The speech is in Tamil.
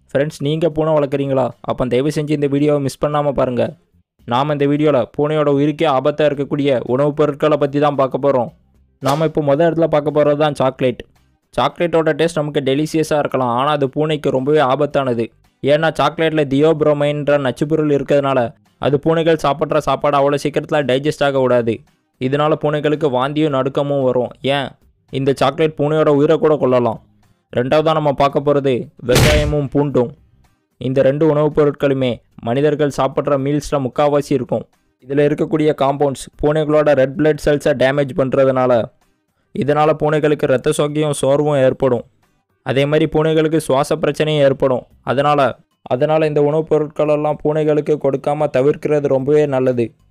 ஃப்ரெண்ட்ஸ் நீங்கள் பூனை வளர்க்குறீங்களா அப்போ தயவு செஞ்சு இந்த வீடியோவை மிஸ் பண்ணாமல் பாருங்கள் நாம் இந்த வீடியோவில் பூனையோட உயிருக்கே ஆபத்தாக இருக்கக்கூடிய உணவுப் பொருட்களை பற்றி தான் பார்க்க போகிறோம் நாம் இப்போ முதல் இடத்துல பார்க்க போகிறது தான் சாக்லேட் சாக்லேட்டோட டேஸ்ட் நமக்கு டெலிசியஸாக இருக்கலாம் ஆனால் அது பூனைக்கு ரொம்பவே ஆபத்தானது ஏன்னா சாக்லேட்டில் தியோப்ரோமைன்ற நச்சுப்பொருள் இருக்கிறதுனால அது பூனைகள் சாப்பிட்ற சாப்பாடு அவ்வளோ சீக்கிரத்தில் டைஜஸ்ட் ஆக விடாது இதனால பூனைகளுக்கு வாந்தியும் நடுக்கமும் வரும் ஏன் இந்த சாக்லேட் பூனையோட உயிரை கூட கொள்ளலாம் ரெண்டாவதாக நம்ம பார்க்க போகிறது வெங்காயமும் பூண்டும் இந்த ரெண்டு உணவுப் பொருட்களுமே மனிதர்கள் சாப்பிட்ற மீல்ஸில் முக்கால்வாசி இருக்கும் இதில் இருக்கக்கூடிய காம்பவுண்ட்ஸ் பூனைகளோட ரெட் பிளட் செல்ஸை டேமேஜ் பண்ணுறதுனால இதனால் பூனைகளுக்கு இரத்த சோகையும் சோர்வும் ஏற்படும் அதே மாதிரி பூனைகளுக்கு சுவாச பிரச்சனையும் ஏற்படும் அதனால் அதனால் இந்த உணவுப் பொருட்களெல்லாம் பூனைகளுக்கு கொடுக்காம தவிர்க்கிறது ரொம்பவே நல்லது